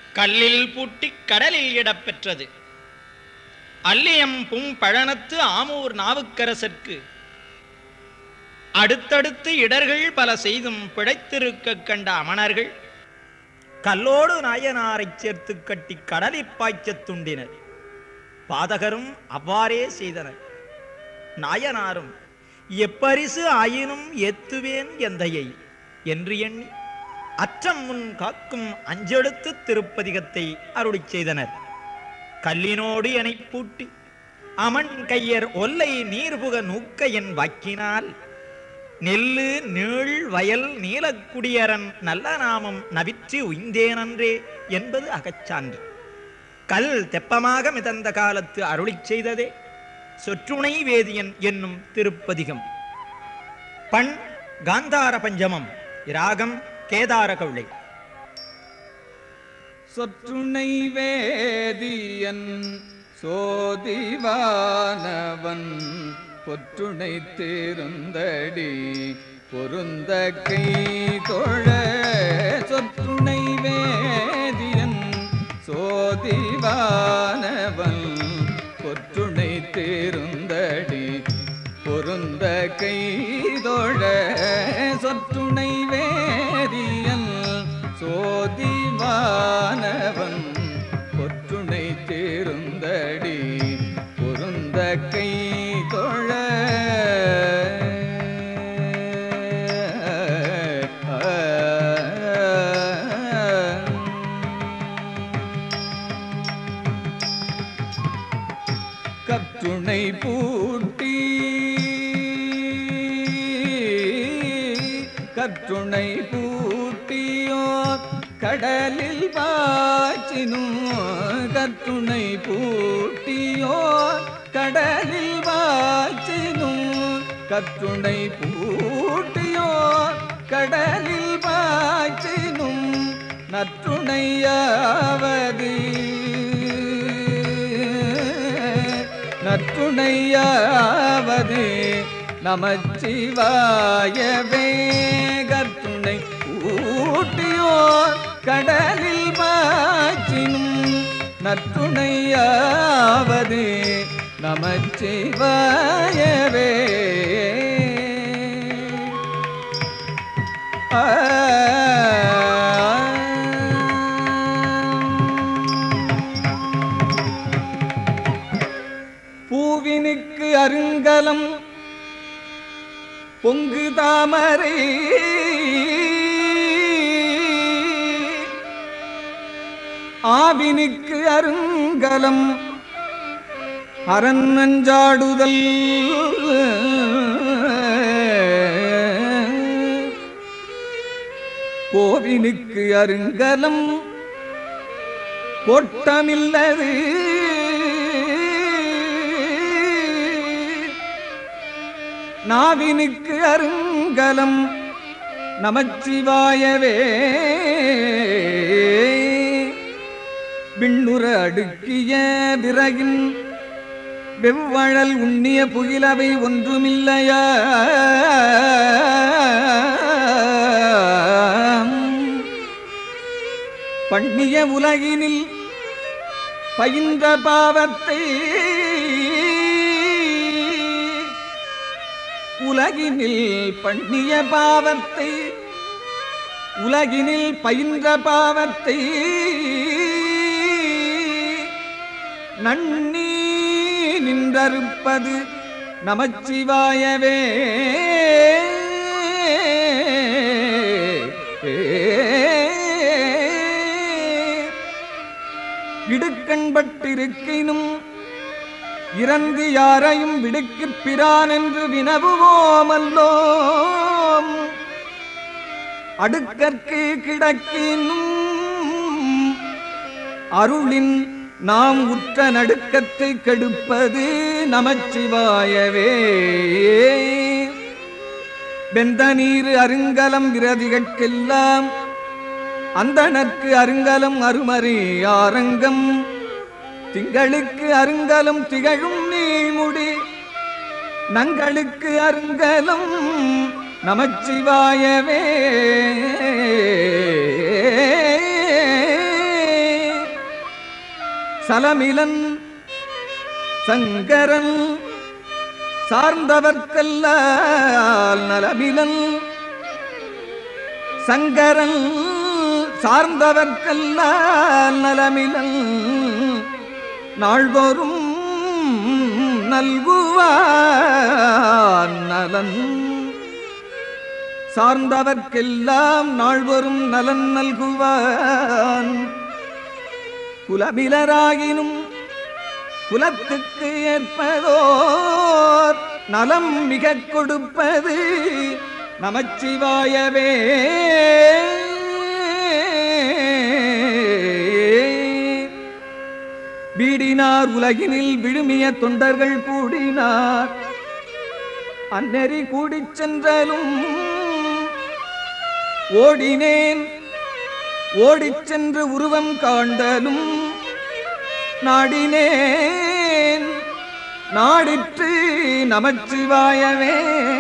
கல்லில் பூட்டிக் கடலில் இடப்பெற்றது அல்லியம் பும் பழனத்து ஆமூர் நாவுக்கரசர்க்கு அடுத்தடுத்து இடர்கள் பல செய்தும் பிழைத்திருக்க கண்ட அமணர்கள் கல்லோடு நாயனாரைச் சேர்த்து கட்டி கடலிற் பாய்ச்சத் துண்டினர் பாதகரும் அவ்வாறே செய்தனர் நாயனாரும் எப்பரிசு ஆயினும் எத்துவேன் எந்தையை என்று எண்ணி அற்றம் முன் காக்கும் அஞ்செழுத்து திருப்பதிகத்தை அருளிச் செய்தனர் கல்லினோடு எனை பூட்டி அமன் கையர் ஒல்லை நீர்புக நூக்க என் வாக்கினால் நெல்லு நீள் வயல் நீலக்குடியரன் நல்ல நாமம் நவிற்றி உய்ந்தேனன்றே என்பது அகச்சான்று கல் தெப்பமாக மிதந்த காலத்து அருளிச் செய்ததே சொற்றுணை வேதியன் என்னும் திருப்பதிகம் பண் காந்தார பஞ்சமம் ராகம் கேதார கவுளை சொற்றுணை வேதியன் சோதிவானவன் பொற்றுணை தேருந்தடி பொருந்த கை தொழ சொற்றுணை வேதியன் சோதிவானவன் பொற்றுணை தேருந்தடி பொருந்த கை தொழ சொற்றுணை வேதியன் சோதிவானவன் பொற்றுணை தேருந்தடி பொருந்த கை தொழ கற்றுணை பூட்டி கற்றுணை பூட்டியோ கடலில் பாய்ச்சினும் கற்றுணை பூட்டியோ கடலில் பாய்ச்சினும் கற்றுணை பூட்டியோ கடலில் பாய்ச்சினும் நற்றுணையாவது நற்றுணையாவது நமச்சிவாயவே கற்றுணை ஊட்டியோ கடலில் பாய்ச்சினும் நற்றுணையாவது நமச்சிவாயவே பூவினுக்கு அருங்கலம் பொங்கு தாமரை ஆவினுக்கு அருங்கலம் அரண்மஞ்சாடுதல் கோவினுக்கு அருங்கலம் கோட்டமில்லது நாவினுக்கு அருங்கலம் நமச்சிவாயவே விண்ணுற அடுக்கிய விறகின் வெவ்வழல் உண்ணிய புகிலவை ஒன்றுமில்லையா பண்ணிய உலகினில் பயின்ற பாவத்தை உலகினில் பண்ணிய பாவத்தை உலகினில் பயின்ற பாவத்தை நன்னி நின்றறுப்பது நமச்சிவாயவே இடுக்கண்பட்டிருக்கினும் இறந்து யாரையும் விடுக்குப் பிரான் என்று வினவுவோமல்லோம் அடுக்கற்கு கிடக்கினும் அருளின் நாம் உற்ற நடுக்கத்தை கெடுப்பது நமச்சிவாயவே வெந்த நீர் அருங்கலம் விரதிகட்கெல்லாம் அந்தணர்க்கு அருங்கலம் அருமறி ஆரங்கம் திங்களுக்கு அருங்கலம் திகழும் நீழ்முடி நங்களுக்கு அருங்கலம் நமச்சிவாயவே சலமிலன் சங்கரன் சார்ந்தவர்க்கல்லால் நலமிலன் சங்கரன் சார்ந்தவர்க்கல்லால் நலமிலன் நாள்தோறும் நல்குவான் நலன் சார்ந்தவர்க்கெல்லாம் நாள்வரும் நலன் நல்குவான் குலமிலராகினும் குலத்துக்கு ஏற்பதோர் நலம் மிக கொடுப்பது நமச்சிவாயவே வீடினார் உலகினில் விழுமிய தொண்டர்கள் கூடினார் அந்நெறி கூடிச் சென்றாலும் ஓடினேன் ஓடிச் சென்று உருவம் காண்டலும் நாடினேன் நாடிற்று நமச்சிவாயவே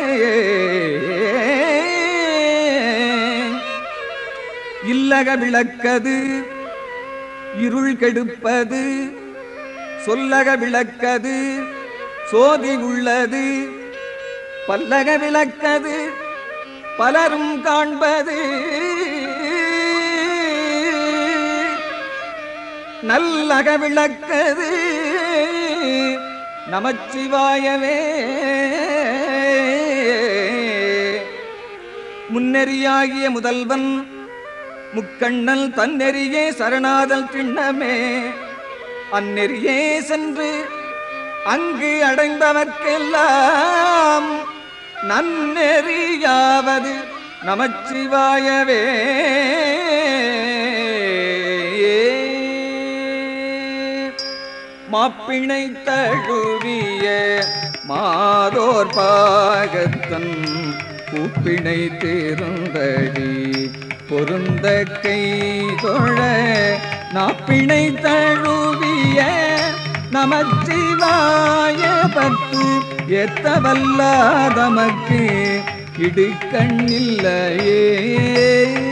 இல்லக விளக்கது இருள் கெடுப்பது சொல்லக விளக்கது சோதி உள்ளது பல்லக விளக்கது பலரும் காண்பது நல்லக விளக்கது நமச்சிவாயவே முன்னெறியாகிய முதல்வன் முக்கண்ணல் தன்னெறியே சரணாதல் திண்ணமே அந்நெறியே சென்று அங்கு அடைந்தவர்க்கெல்லாம் நன்னெறியாவது நமச்சிவாயவே மாப்பிணை தழுவிய மாதோர் பாகத்தன் கூப்பிணை தேர்ந்தடி பொருந்த கை தொழ நாப்பிணை தழுவிய நமச்சிவாய பத்து எத்தவல்லாதமக்கு இடுக்கண்ணில்லையே